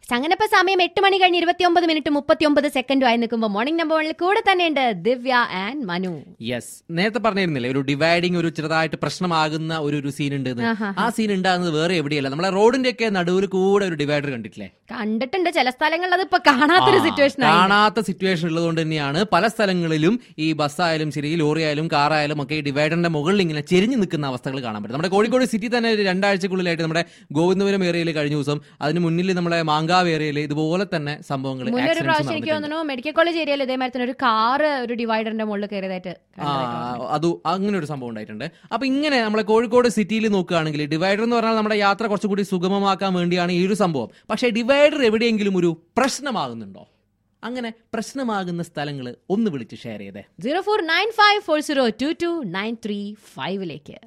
അങ്ങനെ ഇപ്പൊ സമയം എട്ട് മണി കഴിഞ്ഞ് ഇരുപത്തി ഒമ്പത് മിനിറ്റ് മുപ്പത്തി ഒമ്പത് സെക്കൻഡും ആയി നിൽക്കുമ്പോൾ മോർണിംഗ് നമ്പർ വണ്ണിൽ കൂടെ തന്നെയുണ്ട് ദിവ്യ ആൻഡ് മനു യെസ് നേരത്തെ പറഞ്ഞിരുന്നില്ലേ ഒരു ഡിവൈഡിങ് ഒരു ചെറുതായിട്ട് പ്രശ്നമാകുന്ന ഒരു ഒരു സീൻ ഉണ്ട് എന്ന്. ആ സീൻ ഉണ്ടാകുന്നത് വേറെ എവിടെയല്ല നമ്മളെ റോഡിന്റെ ഒക്കെ നടുവിൽ കൂടെ ഒരു ഡിവൈഡർ കണ്ടിട്ടില്ലേ കണ്ടിട്ടുണ്ട് ചില സ്ഥലങ്ങളിൽ അത് ഇപ്പൊ കാണാത്തൊരു സിറ്റുവേഷൻ ആയി കാണാത്ത സിറ്റുവേഷൻ ഉള്ളതുകൊണ്ട് തന്നെയാണ് പല സ്ഥലങ്ങളിലും ഈ ബസ്സായാലും ശരി ലോറി ആയാലും കാറായാലും ഒക്കെ ഈ ഡിവൈഡറിന്റെ മുകളിൽ ഇങ്ങനെ ചെരിഞ്ഞു നിൽക്കുന്ന അവസ്ഥകൾ കാണാൻ പറ്റും നമ്മുടെ കോഴിക്കോട് സിറ്റി തന്നെ ഒരു രണ്ടാഴ്ചക്കുള്ളിലായിട്ട് നമ്മുടെ ഗോവിന്ദപുരം ഏരിയയിൽ കഴിഞ്ഞ ദിവസം അതിന് മുന്നിൽ നമ്മുടെ മാങ്കാവ് ഏരിയയിൽ ഇതുപോലെ തന്നെ അപ്പൊ മുന്നേ ഒരു പ്രാവശ്യം എനിക്ക് തോന്നുന്നു മെഡിക്കൽ കോളേജ് ഏരിയയിൽ ഇതേമാതിരി തന്നെ ഒരു കാറ് ഒരു ഡിവൈഡറിന്റെ മുകളിൽ കയറിയതായിട്ട് ആ അത് അങ്ങനെ ഒരു സംഭവം ഉണ്ടായിട്ടുണ്ട് അപ്പൊ ഇങ്ങനെ നമ്മളെ കോഴിക്കോട് സിറ്റിയിൽ നോക്കുകയാണെങ്കിൽ ഡിവൈഡർ എന്ന് പറഞ്ഞാൽ നമ്മുടെ യാത്ര കുറച്ചുകൂടി സുഗമമാക്കാൻ വേണ്ടിയാണ് ഈ ഒരു സംഭവം പക്ഷേ ഡിവൈഡർ എവിടെയെങ്കിലും ഒരു പ്രശ്നമാകുന്നുണ്ടോ അങ്ങനെ പ്രശ്നമാകുന്ന സ്ഥലങ്ങൾ ഒന്ന് വിളിച്ച് ഷെയർ ചെയ്തേ zero four nine five four zero two two nine three ഫൈവിലേക്ക്